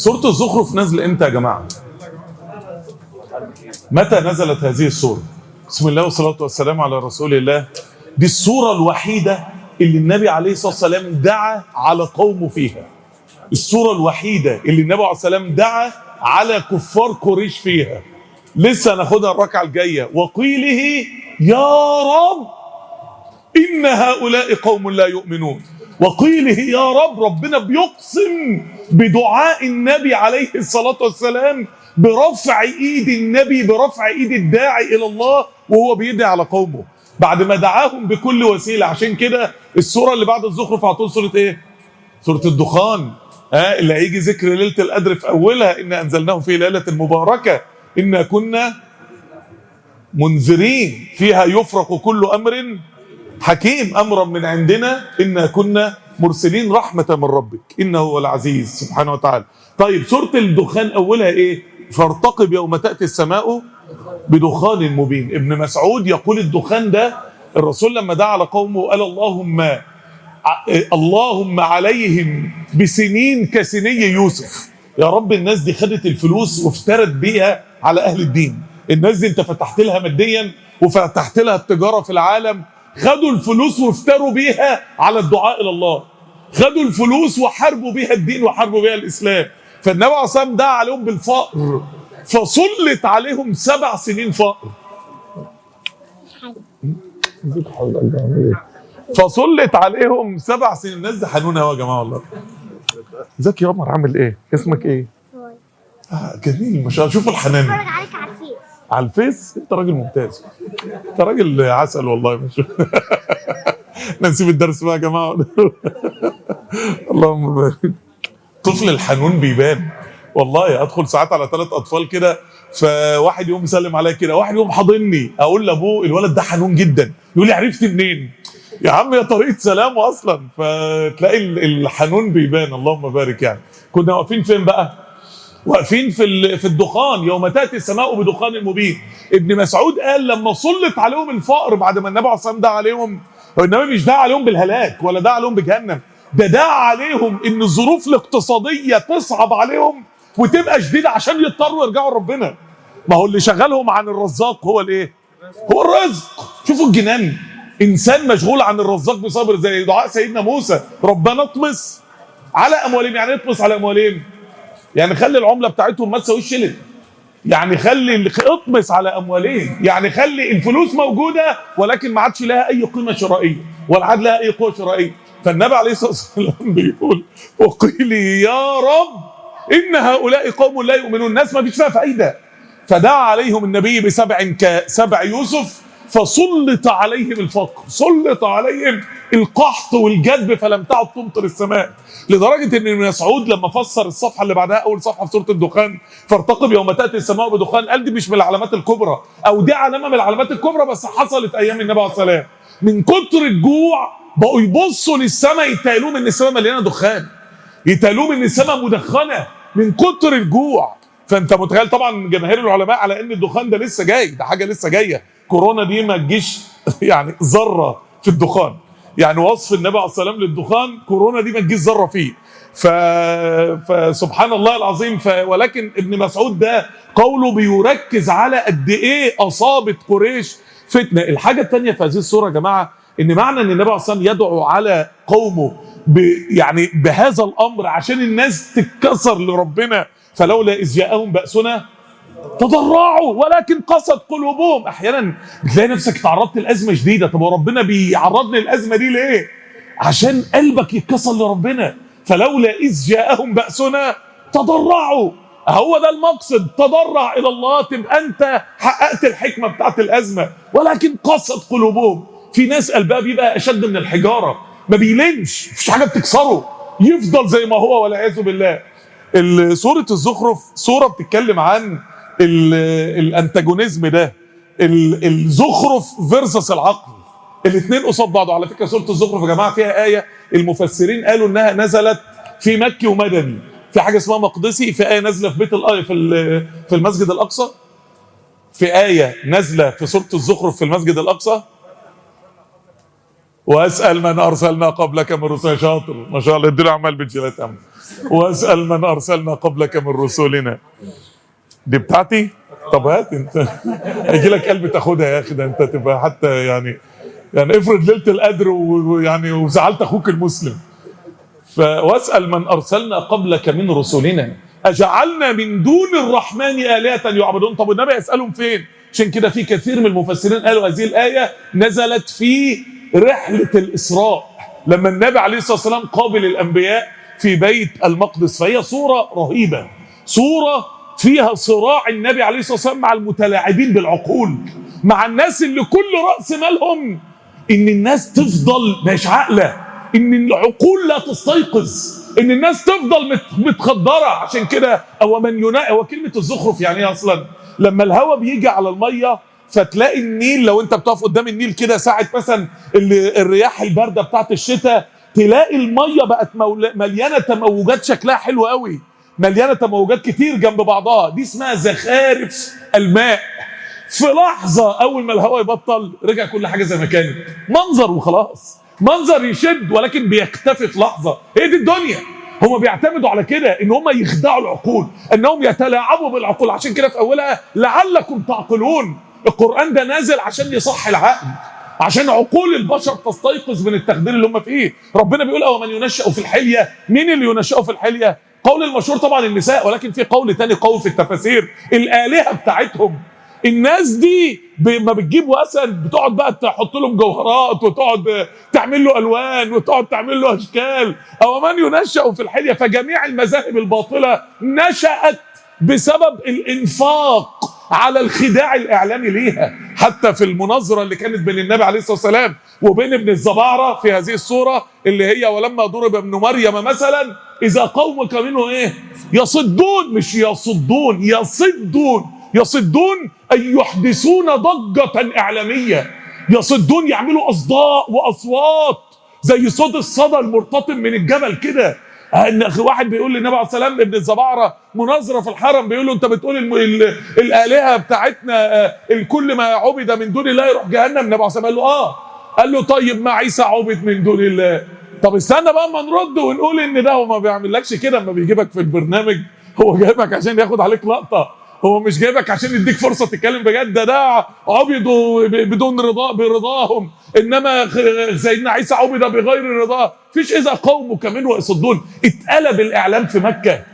سورة الزخرف نزل امتى يا جماعة؟ متى نزلت هذه السورة؟ بسم الله والصلاة والسلام على رسول الله دي السورة الوحيدة اللي النبي عليه الصلاة والسلام دعا على قومه فيها السورة الوحيدة اللي النبي عليه الصلاة والسلام دعا على كفار قريش فيها لسه هناخدها الركعة الجاية وقيله يا رب إن هؤلاء قوم لا يؤمنون وقيله يا رب ربنا بيقسم بدعاء النبي عليه الصلاة والسلام برفع ايد النبي برفع ايد الداعي الى الله وهو بيدعي على قومه بعد ما دعاهم بكل وسيله عشان كده السوره اللي بعد الزخرف على طول سوره ايه؟ سوره الدخان ها اللي هيجي ذكر ليله القدر في اولها ان انزلناه في ليله مباركه انا كنا منذرين فيها يفرق كل امر حكيم امرا من عندنا انا كنا مرسلين رحمه من ربك انه هو العزيز سبحانه وتعالى طيب سوره الدخان اولها ايه فارتقب يوم تاتي السماء بدخان مبين ابن مسعود يقول الدخان ده الرسول لما دعا على قومه قال اللهم ع- اللهم عليهم بسنين كسني يوسف يا رب الناس دي خدت الفلوس وافترت بيها على اهل الدين الناس دي انت فتحت لها ماديا وفتحت لها التجاره في العالم خدوا الفلوس وافتروا بيها على الدعاء الى الله خدوا الفلوس وحاربوا بيها الدين وحاربوا بيها الاسلام فالنبي عليه الصلاه والسلام دعا عليهم بالفقر فسلط عليهم سبع سنين فقر فسلط عليهم سبع سنين الناس دي حنونه قوي يا جماعه والله ازيك يا قمر عامل ايه؟ اسمك ايه؟ آه جميل ما شاء الله شوف الحنان اتفرج عليك على الفيس على الفيس انت راجل ممتاز انت راجل عسل والله ما شاء الله احنا نسيب الدرس بقى يا جماعه اللهم بارك طفل الحنون بيبان والله ادخل ساعات على ثلاث اطفال كده فواحد يقوم يسلم عليا كده واحد يقوم حاضني اقول لابوه الولد ده حنون جدا يقول لي عرفت منين يا عم يا طريقه سلامه اصلا فتلاقي ال- الحنون بيبان اللهم بارك يعني كنا واقفين فين بقى واقفين في ال- في الدخان يوم تاتي السماء بدخان مبين ابن مسعود قال لما سلط عليهم الفقر بعد ما النبي عليه الصلاه والسلام دعا عليهم هو النبي مش دعا عليهم بالهلاك ولا دعا عليهم بجهنم ده دعا عليهم ان الظروف الاقتصاديه تصعب عليهم وتبقى شديده عشان يضطروا يرجعوا لربنا ما هو اللي شغلهم عن الرزاق هو الايه هو الرزق شوفوا الجنان انسان مشغول عن الرزاق بصبر زي دعاء سيدنا موسى ربنا اطمس على اموالهم يعني اطمس على اموالهم يعني خلي العمله بتاعتهم ما تساويش شلن يعني خلي ال- اطمس على اموالهم يعني خلي الفلوس موجوده ولكن ما عادش لها اي قيمه شرائيه ولا عاد لها اي قوه شرائيه فالنبي عليه الصلاه والسلام بيقول وقيل يا رب ان هؤلاء قوم لا يؤمنون الناس ما فيش فيها فايده فدعا عليهم النبي بسبع كسبع يوسف فسلط عليهم الفقر سلط عليهم القحط والجدب فلم تعد تمطر السماء لدرجه ان ابن مسعود لما فسر الصفحه اللي بعدها اول صفحه في سوره الدخان فارتقب يوم تاتي السماء بدخان قال دي مش من العلامات الكبرى او دي علامه من العلامات الكبرى بس حصلت ايام النبي عليه الصلاه والسلام من كتر الجوع بقوا يبصوا للسماء يتقالوا ان السماء مليانه دخان يتقالوا ان السماء مدخنه من كتر الجوع فانت متخيل طبعا جماهير العلماء على ان الدخان ده لسه جاي ده حاجه لسه جايه كورونا دي ما تجيش يعني ذره في الدخان يعني وصف النبي عليه الصلاه والسلام للدخان كورونا دي ما تجيش ذره فيه ف... فسبحان الله العظيم ف... ولكن ابن مسعود ده قوله بيركز على قد ايه اصابت قريش فتنه الحاجه الثانيه في هذه الصوره يا جماعه ان معنى ان النبي عليه الصلاه والسلام يدعو على قومه ب... يعني بهذا الامر عشان الناس تتكسر لربنا فلولا اذ جاءهم باسنا تضرعوا ولكن قست قلوبهم احيانا بتلاقي نفسك تعرضت لازمه شديده طب هو ربنا بيعرضني الازمه دي ليه عشان قلبك يتكسر لربنا فلولا اذ جاءهم باسنا تضرعوا هو ده المقصد تضرع الى الله تبقى انت حققت الحكمه بتاعت الازمه ولكن قست قلوبهم في ناس قلبها بيبقى اشد من الحجاره ما بيلينش مفيش حاجه بتكسره يفضل زي ما هو والعياذ بالله ال- سوره الزخرف سوره بتتكلم عن ال- الانتاجونيزم ده ال- الزخرف فيرسس العقل الاثنين قصاد بعض على فكره سوره الزخرف يا جماعه فيها ايه المفسرين قالوا انها نزلت في مكي ومدني في حاجه اسمها مقدسي في ايه نازله في بيت الآية في ال- في المسجد الاقصى في ايه نازله في سوره الزخرف في المسجد الاقصى واسال من ارسلنا قبلك من رسلنا شاطر ما شاء الله اديله عمال بنجلات امن واسال من ارسلنا قبلك من رسلنا دي بتاعتي طب هات انت هيجي لك قلب تاخدها يا اخي ده انت تبقى حتى يعني يعني افرض ليله القدر و- ويعني وزعلت اخوك المسلم ف- واسال من ارسلنا قبلك من رسلنا اجعلنا من دون الرحمن الهه يعبدون طب النبي يسالهم فين عشان كده في كثير من المفسرين قالوا هذه الايه نزلت في رحله الاسراء لما النبي عليه الصلاه والسلام قابل الانبياء في بيت المقدس فهي صوره رهيبه صوره فيها صراع النبي عليه الصلاه والسلام مع المتلاعبين بالعقول مع الناس اللي كل راس مالهم ان الناس تفضل مش عاقله ان العقول لا تستيقظ ان الناس تفضل مت- متخدره عشان كده او من يناء هو كلمه الزخرف يعني ايه اصلا لما الهواء بيجي على الميه فتلاقي النيل لو انت بتقف قدام النيل كده ساعه مثلا ال- الرياح البارده بتاعت الشتاء تلاقي الميه بقت مول- مليانه تموجات شكلها حلو قوي مليانه تموجات كتير جنب بعضها دي اسمها زخارف الماء في لحظة أول ما الهواء يبطل رجع كل حاجة زي ما كانت منظر وخلاص منظر يشد ولكن بيختفي في لحظة هي دي الدنيا هم بيعتمدوا على كده ان هم يخدعوا العقول انهم يتلاعبوا بالعقول عشان كده في اولها لعلكم تعقلون القرآن ده نازل عشان يصحي العقل عشان عقول البشر تستيقظ من التخدير اللي هم فيه ربنا بيقول او من ينشأ في الحلية مين اللي ينشأ في الحلية قول المشهور طبعا النساء ولكن في قول تاني قول في التفاسير الآلهة بتاعتهم الناس دي ب- ما بتجيب وثن بتقعد بقى تحط لهم جوهرات وتقعد تعمل له الوان وتقعد تعمل له اشكال او من ينشأ في الحليه فجميع المذاهب الباطله نشأت بسبب الانفاق على الخداع الاعلامي ليها حتى في المناظره اللي كانت بين النبي عليه الصلاه والسلام وبين ابن الزبعره في هذه الصوره اللي هي ولما ضرب ابن مريم مثلا اذا قومك منه ايه يصدون مش يصدون يصدون يصدون أن يحدثون ضجة إعلامية يصدون يعملوا أصداء وأصوات زي صوت الصدى المرتطم من الجبل كده ان واحد بيقول للنبي عليه السلام ابن الزبعره مناظره في الحرم بيقول له انت بتقول الم... ال... الالهه بتاعتنا آه، الكل ما عبد من دون الله يروح جهنم النبي عليه السلام قال له اه قال له طيب ما عيسى عبد من دون الله طب استنى بقى اما نرد ونقول ان ده هو ما بيعملكش كده اما بيجيبك في البرنامج هو جايبك عشان ياخد عليك لقطه هو مش جايبك عشان يديك فرصه تتكلم بجد ده ده عبدوا ب- بدون رضا برضاهم انما خ- سيدنا عيسى عبد بغير رضاه فيش اذا قومك منه يصدون اتقلب الاعلام في مكه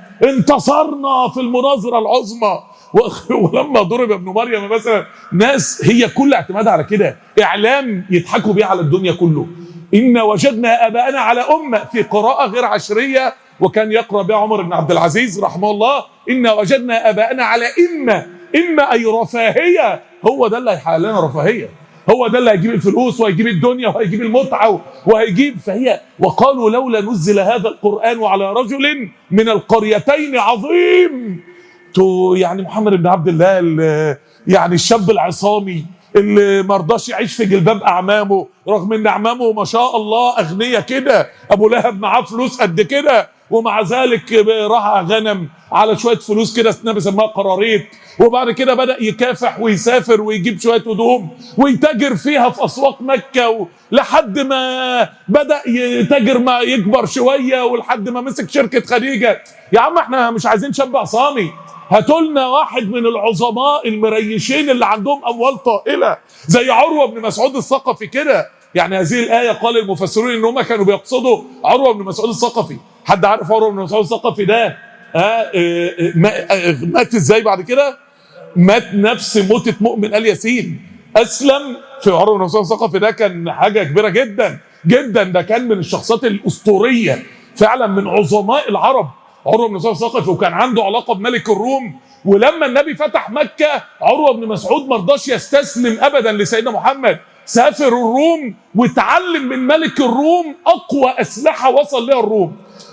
انتصرنا في المناظره العظمى و- ولما ضرب ابن مريم مثلا ناس هي كل اعتمادها على كده اعلام يضحكوا بيه على الدنيا كله إن وجدنا آباءنا على أمة في قراءة غير عشرية وكان يقرأ بها عمر بن عبد العزيز رحمه الله إن وجدنا آباءنا على إمة إمة أي رفاهية هو ده اللي هيحقق لنا رفاهية هو ده اللي هيجيب الفلوس وهيجيب الدنيا وهيجيب المتعة وهيجيب فهي وقالوا لولا نزل هذا القرآن على رجل من القريتين عظيم تو يعني محمد بن عبد الله ال- يعني الشاب العصامي اللي ما رضاش يعيش في جلباب اعمامه رغم ان اعمامه ما شاء الله اغنياء كده ابو لهب معاه فلوس قد كده ومع ذلك راح غنم على شويه فلوس كده النبي سماها قراريط وبعد كده بدا يكافح ويسافر ويجيب شويه هدوم ويتاجر فيها في اسواق مكه و- لحد ما بدا يتاجر ما يكبر شويه ولحد ما مسك شركه خديجه يا عم احنا مش عايزين شاب عصامي هاتوا لنا واحد من العظماء المريشين اللي عندهم اموال طائله زي عروه بن مسعود الثقفي كده يعني هذه الايه قال المفسرون ان هم كانوا بيقصدوا عروه بن مسعود الثقفي حد عارف عروه بن مسعود الثقفي ده آه آه آه ما- آه، مات ازاي بعد كده مات نفس موتة مؤمن آل ياسين أسلم في عروة بن مسعود الثقفي ده كان حاجة كبيرة جدا جدا ده كان من الشخصيات الأسطورية فعلا من عظماء العرب عروة بن مسعود الثقفي وكان عنده علاقة بملك الروم ولما النبي فتح مكة عروة بن مسعود ما رضاش يستسلم أبدا لسيدنا محمد سافر الروم واتعلم من ملك الروم أقوى أسلحة وصل لها الروم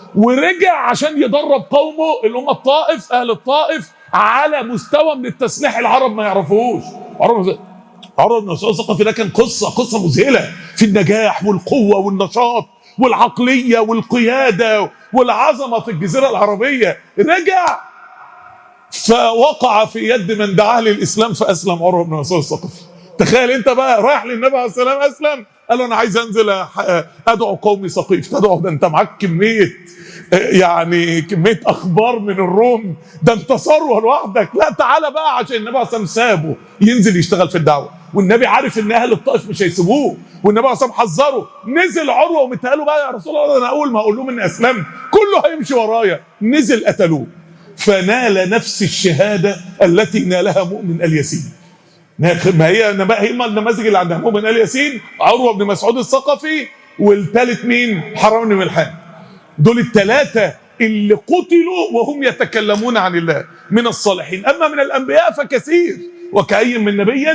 ورجع عشان يدرب قومه اللي هم الطائف اهل الطائف على مستوى من التسليح العرب ما يعرفوهوش عرب عمر بن مسعود الثقفي ده كان قصه قصه مذهله في النجاح والقوه والنشاط والعقليه والقياده والعظمه في الجزيره العربيه رجع فوقع في يد من دعاه للاسلام فاسلم عمر بن مسعود الثقفي تخيل انت بقى رايح للنبي عليه السلام اسلم قال له انا عايز انزل أح- ادعو قومي سقيف تدعو ده انت معاك كميه يعني كميه اخبار من الروم ده انت ثروه لوحدك لا تعالى بقى عشان النبي عليه الصلاه والسلام سابه ينزل يشتغل في الدعوه والنبي عارف ان اهل الطائف مش هيسيبوه والنبي عليه الصلاه والسلام حذره نزل عروه ومتها له بقى يا رسول الله انا اول ما اقول لهم اني اسلمت كله هيمشي ورايا نزل قتلوه فنال نفس الشهاده التي نالها مؤمن الياسين ما هي ما هي النماذج اللي عندها مؤمن ال ياسين عروه بن مسعود الثقفي والثالث مين؟ حرام بن ملحان دول الثلاثه اللي قتلوا وهم يتكلمون عن الله من الصالحين اما من الانبياء فكثير وكأي من نبي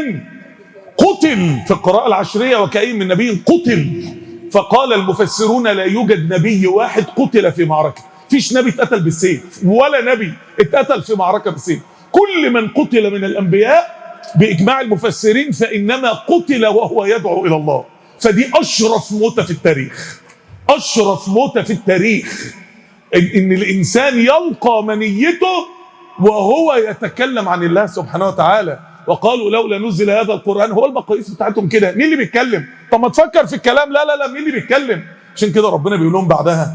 قتل في القراءة العشرية وكأي من نبي قتل فقال المفسرون لا يوجد نبي واحد قتل في معركة فيش نبي اتقتل بالسيف ولا نبي اتقتل في معركة بالسيف كل من قتل من الأنبياء بإجماع المفسرين فإنما قتل وهو يدعو إلى الله فدي أشرف موتة في التاريخ أشرف موتة في التاريخ إن, إن الإنسان يلقى منيته وهو يتكلم عن الله سبحانه وتعالى وقالوا لولا نزل هذا القرآن هو المقاييس بتاعتهم كده مين اللي بيتكلم طب ما تفكر في الكلام لا لا لا مين اللي بيتكلم عشان كده ربنا بيقول لهم بعدها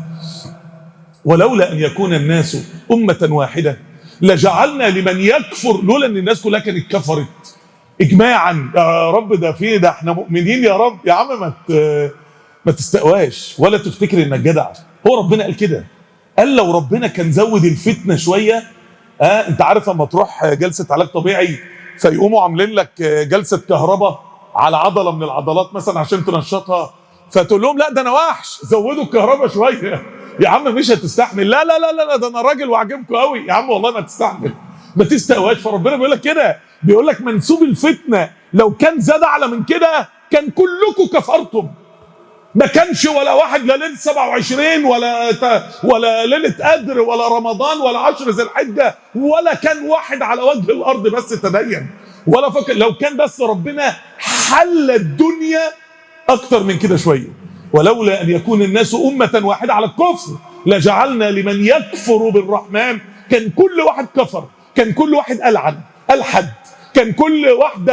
ولولا أن يكون الناس أمة واحدة لجعلنا لمن يكفر لولا أن الناس كلها كانت كفرت إجماعا يا رب ده في ده احنا مؤمنين يا رب يا عم ما ت- ما تستقواش ولا تفتكر انك جدع هو ربنا قال كده قال لو ربنا كان زود الفتنه شويه اه انت عارف اما تروح جلسه علاج طبيعي فيقوموا عاملين لك جلسه كهرباء على عضله من العضلات مثلا عشان تنشطها فتقول لهم لا ده انا وحش زودوا الكهرباء شويه يا عم مش هتستحمل لا لا لا لا, لا ده انا راجل وعجبكم قوي يا عم والله ما تستحمل ما تستقواش فربنا بيقول لك كده بيقول لك منسوب الفتنه لو كان زاد اعلى من كده كان كلكم كفرتم ما كانش ولا واحد لا ليله 27 ولا ت- ولا ليله قدر ولا رمضان ولا عشر ذي الحجه ولا كان واحد على وجه الارض بس تدين ولا فكر لو كان بس ربنا حل الدنيا اكتر من كده شويه ولولا ان يكون الناس امه واحده على الكفر لجعلنا لمن يكفر بالرحمن كان كل واحد كفر كان كل واحد العن الحد كان كل واحدة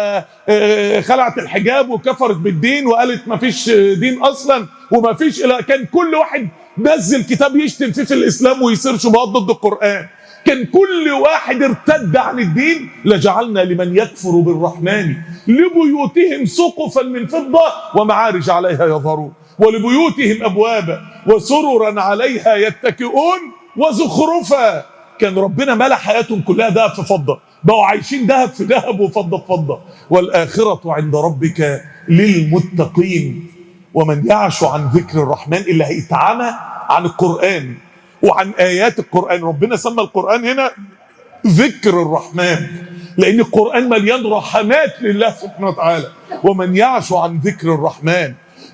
آه، خلعت الحجاب وكفرت بالدين وقالت ما فيش دين أصلا وما فيش إله كان كل واحد نزل كتاب يشتم فيه في الإسلام ويصير شبهات ضد القرآن كان كل واحد ارتد عن الدين لجعلنا لمن يكفر بالرحمن لبيوتهم سقفا من فضة ومعارج عليها يظهرون ولبيوتهم أبوابا وسررا عليها يتكئون وزخرفا كان ربنا ملا حياتهم كلها ذهب في فضة بقوا عايشين ذهب في ذهب وفضة في فضة والآخرة عند ربك للمتقين ومن يعش عن ذكر الرحمن اللي هيتعمى عن القرآن وعن آيات القرآن ربنا سمى القرآن هنا ذكر الرحمن لأن القرآن مليان رحمات لله سبحانه وتعالى ومن يعش عن ذكر الرحمن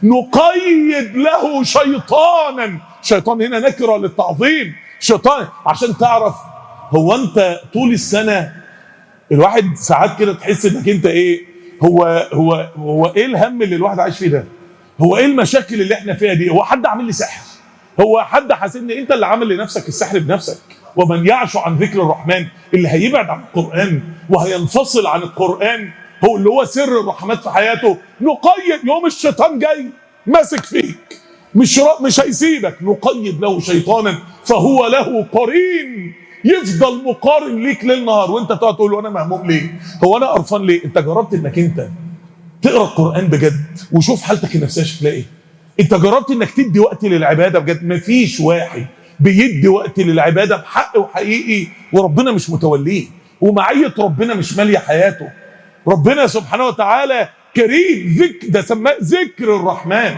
نقيد له شيطانا شيطان هنا نكرة للتعظيم شيطان عشان تعرف هو انت طول السنة الواحد ساعات كده تحس انك انت ايه هو هو هو ايه الهم اللي الواحد عايش فيه ده هو ايه المشاكل اللي احنا فيها دي هو حد عامل لي سحر هو حد حاسبني انت اللي عامل لنفسك السحر بنفسك ومن يعش عن ذكر الرحمن اللي هيبعد عن القرآن وهينفصل عن القرآن هو اللي هو سر الرحمات في حياته نقيد يوم الشيطان جاي ماسك فيك مش را- مش هيسيبك نقيد له شيطانا فهو له قرين يفضل مقارن ليك ليل نهار وانت تقعد تقول له انا مهموم ليه؟ هو انا قرفان ليه؟ انت جربت انك انت تقرا القران بجد وشوف حالتك النفسيه شكلها ايه انت جربت انك تدي وقت للعباده بجد مفيش واحد بيدي وقت للعباده بحق وحقيقي وربنا مش متوليه ومعيه ربنا مش ماليه حياته ربنا سبحانه وتعالى كريم ذك ده سماه ذكر الرحمن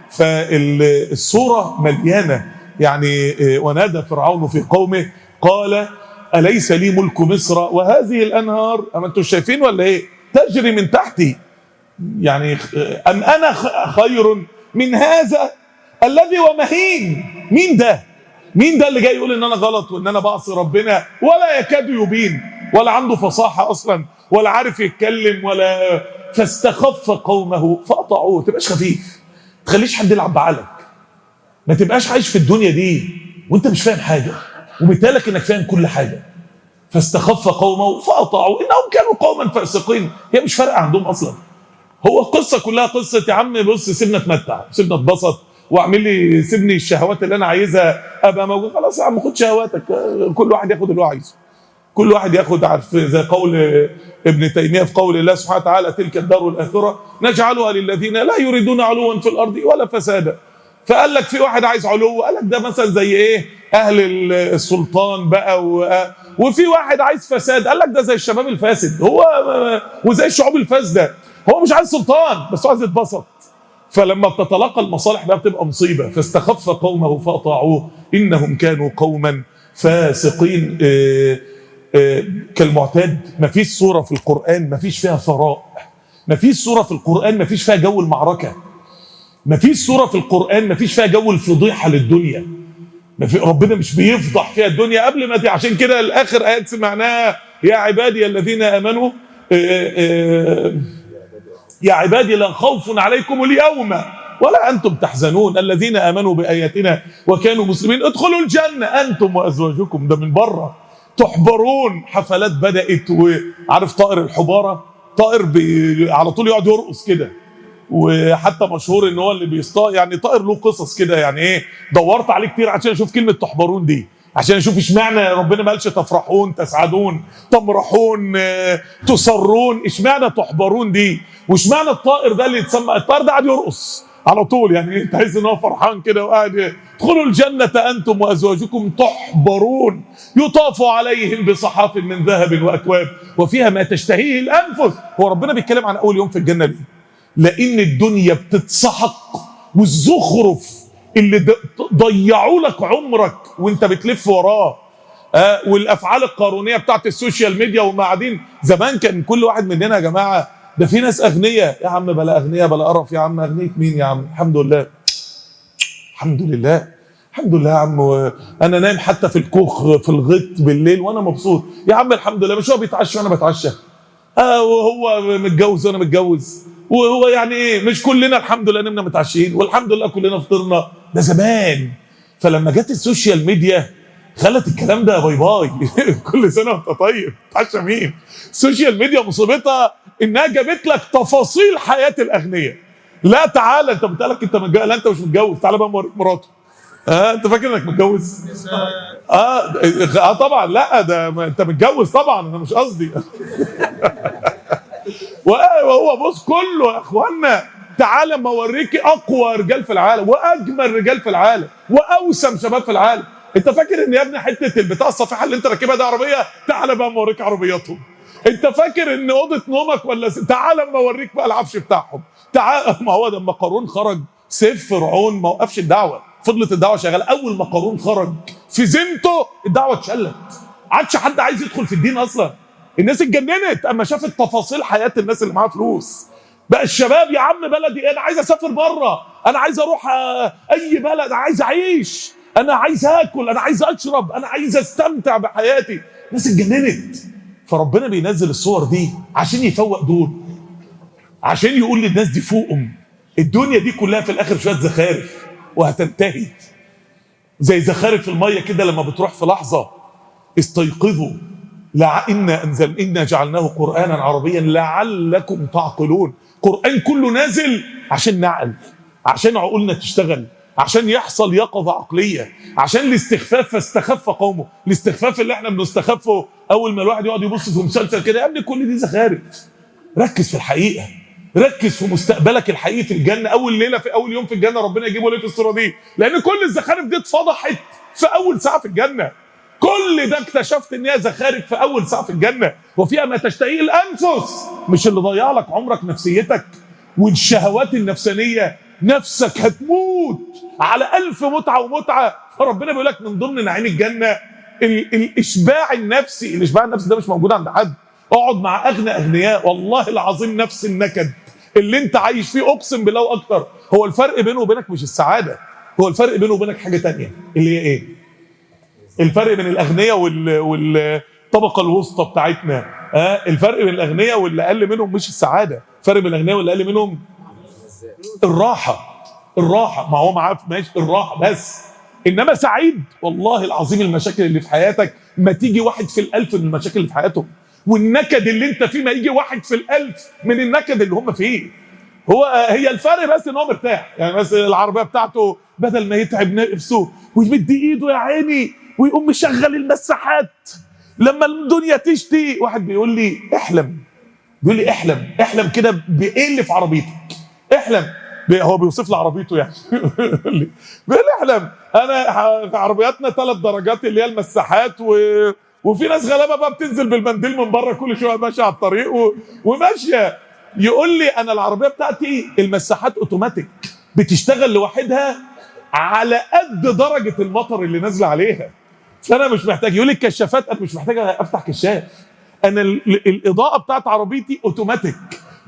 فالصوره مليانه يعني اه، ونادى فرعون في قومه قال اليس لي ملك مصر وهذه الانهار اما انتم شايفين ولا ايه تجري من تحتي يعني أم أنا خ- خير من هذا الذي ومهين مين ده مين ده اللي جاي يقول ان انا غلط وان انا بعصي ربنا ولا يكاد يبين ولا عنده فصاحة اصلا ولا عارف يتكلم ولا فاستخف قومه فاطاعوه ما تبقاش خفيف ما تخليش حد يلعب بعقلك ما تبقاش عايش في الدنيا دي وانت مش فاهم حاجة ومثالك انك فاهم كل حاجة فاستخف قومه فاطاعوا انهم كانوا قوما فاسقين هي مش فارقه عندهم اصلا هو القصه كلها قصه يا عم بص سيبنا اتمتع سيبنا اتبسط واعمل لي سيبني الشهوات اللي انا عايزها ابقى موجود خلاص يا عم خد شهواتك كل واحد ياخد اللي هو عايزه كل واحد ياخد عارف زي قول ابن تيميه في قول الله سبحانه وتعالى تلك الدار الاخره نجعلها للذين لا يريدون علوا في الارض ولا فسادا فقال لك في واحد عايز علو قال لك ده مثلا زي ايه اهل السلطان بقى و... وفي واحد عايز فساد قال لك ده زي الشباب الفاسد هو وزي الشعوب الفاسده هو مش عايز سلطان بس هو عايز يتبسط فلما بتتلاقى المصالح بقى بتبقى مصيبه فاستخف قومه فاطاعوه انهم كانوا قوما فاسقين آه آه كالمعتاد ما فيش سوره في القران ما فيش فيها ثراء ما فيش سوره في القران ما فيش فيها جو المعركه ما فيش سوره في القران ما فيش فيها جو الفضيحه للدنيا ما في ربنا مش بيفضح فيها الدنيا قبل ما دي عشان كده الاخر ايات سمعناها يا عبادي الذين امنوا آآ آآ يا عبادي لا خوف عليكم اليوم ولا انتم تحزنون الذين امنوا باياتنا وكانوا مسلمين ادخلوا الجنه انتم وازواجكم ده من بره تحبرون حفلات بدات وعارف طائر الحباره طائر بي على طول يقعد يرقص كده وحتى مشهور ان هو اللي بيصطاد يعني طائر له قصص كده يعني ايه دورت عليه كتير عشان اشوف كلمه تحبرون دي عشان اشوف اشمعنى ربنا ما قالش تفرحون تسعدون تمرحون تسرون اشمعنى تحبرون دي واشمعنى الطائر ده اللي يتسمى الطائر ده قاعد يرقص على طول يعني ايه تحس ان هو فرحان كده وقاعد ادخلوا الجنة أنتم وأزواجكم تحبرون يطاف عليهم بصحاف من ذهب وأكواب وفيها ما تشتهيه الأنفس هو ربنا بيتكلم عن أول يوم في الجنة ليه؟ لأن الدنيا بتتسحق والزخرف اللي ضيعوا لك عمرك وانت بتلف وراه آه والافعال القارونيه بتاعت السوشيال ميديا وهم قاعدين زمان كان كل واحد مننا يا جماعه ده في ناس اغنياء يا عم بلا اغنياء بلا قرف يا عم اغنيه مين يا عم الحمد لله الحمد لله الحمد لله يا عم انا نايم حتى في الكوخ في الغط بالليل وانا مبسوط يا عم الحمد لله مش هو بيتعشى وانا بتعشى آه وهو متجوز وانا متجوز وهو يعني ايه مش كلنا الحمد لله نمنا متعشيين والحمد لله كلنا فطرنا ده زمان فلما جت السوشيال ميديا خلت الكلام ده باي باي كل سنه وانت طيب تعشى مين السوشيال ميديا مصيبتها انها جابت لك تفاصيل حياه الاغنياء لا تعالى انت بتقالك انت متجوز لا انت مش متجوز تعالى بقى اوريك مراته اه انت فاكر انك متجوز اه اه طبعا لا ده ما انت متجوز طبعا انا مش قصدي وهو بص كله يا اخوانا تعالى ما اوريكي اقوى رجال في العالم واجمل رجال في العالم واوسم شباب في العالم انت فاكر ان يا ابني حته البتاع الصفيحه اللي انت راكبها دي عربيه تعالى بقى ما اوريك عربياتهم انت فاكر ان اوضه نومك ولا س... تعالى ما اوريك بقى العفش بتاعهم تعالى ما هو لما قارون خرج سيف فرعون ما وقفش الدعوه فضلت الدعوه شغاله اول ما قارون خرج في زمته الدعوه اتشلت عادش حد عايز يدخل في الدين اصلا الناس اتجننت اما شافت تفاصيل حياه الناس اللي معاها فلوس بقى الشباب يا عم بلدي انا عايز اسافر بره انا عايز اروح اي بلد انا عايز اعيش انا عايز اكل انا عايز اشرب انا عايز استمتع بحياتي الناس اتجننت فربنا بينزل الصور دي عشان يفوق دول عشان يقول للناس دي فوقهم الدنيا دي كلها في الاخر شويه زخارف وهتنتهي زي زخارف الميه كده لما بتروح في لحظه استيقظوا لع إنا أنزل إنا جعلناه قرآنا عربيا لعلكم تعقلون قرآن كله نازل عشان نعقل عشان عقولنا تشتغل عشان يحصل يقظة عقلية عشان الاستخفاف فاستخف قومه الاستخفاف اللي احنا بنستخفه أول ما الواحد يقعد يبص في مسلسل كده يا ابني كل دي زخارف ركز في الحقيقة ركز في مستقبلك الحقيقي في الجنة أول ليلة في أول يوم في الجنة ربنا يجيبه ليه في الصورة دي لأن كل الزخارف دي اتفضحت في أول ساعة في الجنة كل ده اكتشفت ان هي زخارف في اول ساعه في الجنه وفيها ما تشتهيه الانفس مش اللي ضيع لك عمرك نفسيتك والشهوات النفسانيه نفسك هتموت على ألف متعه ومتعه فربنا بيقول لك من ضمن نعيم الجنه ال- الاشباع النفسي الاشباع النفسي ده مش موجود عند حد اقعد مع اغنى اغنياء والله العظيم نفس النكد اللي انت عايش فيه اقسم بالله واكتر هو الفرق بينه وبينك مش السعاده هو الفرق بينه وبينك حاجه تانية اللي هي ايه الفرق بين الاغنياء وال والطبقه الوسطى بتاعتنا ها الفرق بين الاغنياء واللي اقل منهم مش السعاده الفرق بين الاغنياء واللي اقل منهم الراحه الراحه ما هو معاه ماشي الراحه بس انما سعيد والله العظيم المشاكل اللي في حياتك ما تيجي واحد في الالف من المشاكل اللي في حياتهم والنكد اللي انت فيه ما يجي واحد في الالف من النكد اللي هم فيه هو هي الفرق بس ان هو مرتاح يعني بس العربيه بتاعته بدل ما يتعب نفسه ويمد ايده يا عيني ويقوم مشغل المساحات لما الدنيا تشتي واحد بيقول لي احلم بيقول لي احلم احلم كده بايه اللي في عربيتك احلم بي- هو بيوصف لي عربيته يعني بيقول لي بيقول لي احلم انا ح- عربياتنا ثلاث درجات اللي هي المساحات و... وفي ناس غلابه بقى بتنزل بالمنديل من بره كل شويه ماشيه على الطريق و... وماشيه يقول لي انا العربيه بتاعتي المساحات اوتوماتيك بتشتغل لوحدها على قد درجه المطر اللي نازله عليها فانا مش محتاج يقول لي الكشافات انا مش محتاج افتح كشاف انا ال- ال- الاضاءه بتاعت عربيتي اوتوماتيك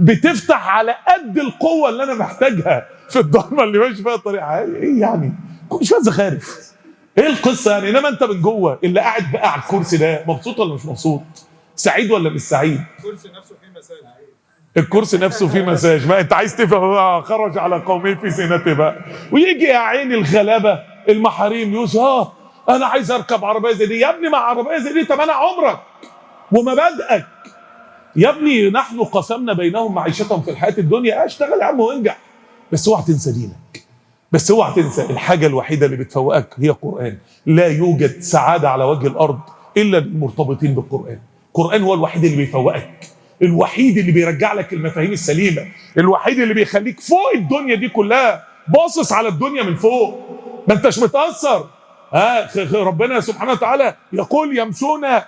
بتفتح على قد القوه اللي انا محتاجها في الضلمه اللي ماشي فيها الطريق ايه يعني كل شويه زخارف ايه القصه يعني انما انت من جوه اللي قاعد بقى على الكرسي ده مبسوط ولا مش مبسوط سعيد ولا مش سعيد الكرسي نفسه فيه مساج الكرسي نفسه فيه مساج ما انت عايز تفهم بقى خرج على قومه في زينته بقى ويجي يا عيني الغلابه المحاريم يوسف اه انا عايز اركب عربيه زي دي يا ابني مع عربيه زي دي طب انا عمرك ومبادئك يا ابني نحن قسمنا بينهم معيشتهم في الحياه الدنيا اشتغل يا عم وانجح بس اوعى تنسى دينك بس اوعى تنسى الحاجه الوحيده اللي بتفوقك هي القران لا يوجد سعاده على وجه الارض الا للمرتبطين بالقران القران هو الوحيد اللي بيفوقك الوحيد اللي بيرجع لك المفاهيم السليمه الوحيد اللي بيخليك فوق الدنيا دي كلها باصص على الدنيا من فوق ما انتش متاثر ها خ- خ- ربنا سبحانه وتعالى يقول يمشون آه،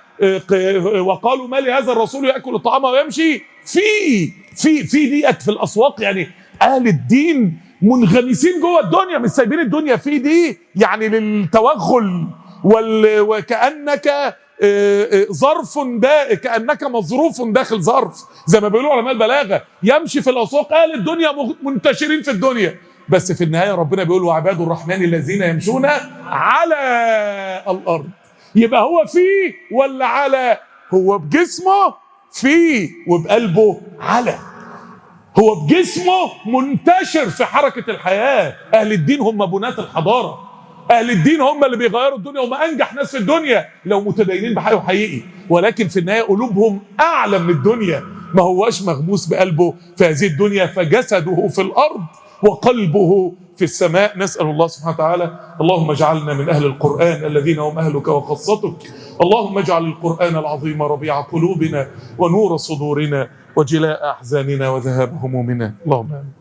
ق- وقالوا ما لهذا الرسول ياكل الطعام ويمشي في في في ديت في الاسواق يعني اهل الدين منغمسين جوه الدنيا مش سايبين الدنيا في دي يعني للتوغل وال وكانك آه، آه، ظرف دا كانك مظروف داخل ظرف زي ما بيقولوا علماء البلاغه يمشي في الاسواق اهل الدنيا مغ- منتشرين في الدنيا بس في النهايه ربنا بيقول وعباد الرحمن الذين يمشون على الارض يبقى هو فيه ولا على هو بجسمه فيه وبقلبه على هو بجسمه منتشر في حركة الحياة أهل الدين هم بناة الحضارة أهل الدين هم اللي بيغيروا الدنيا هم أنجح ناس في الدنيا لو متدينين بحقيقي حقيقي ولكن في النهاية قلوبهم أعلى من الدنيا ما هواش مغموس بقلبه في هذه الدنيا فجسده في الأرض وقلبه في السماء نسأل الله سبحانه وتعالى اللهم اجعلنا من أهل القرآن الذين هم أهلك وخاصتك اللهم اجعل القرآن العظيم ربيع قلوبنا ونور صدورنا وجلاء أحزاننا وذهاب همومنا اللهم آمين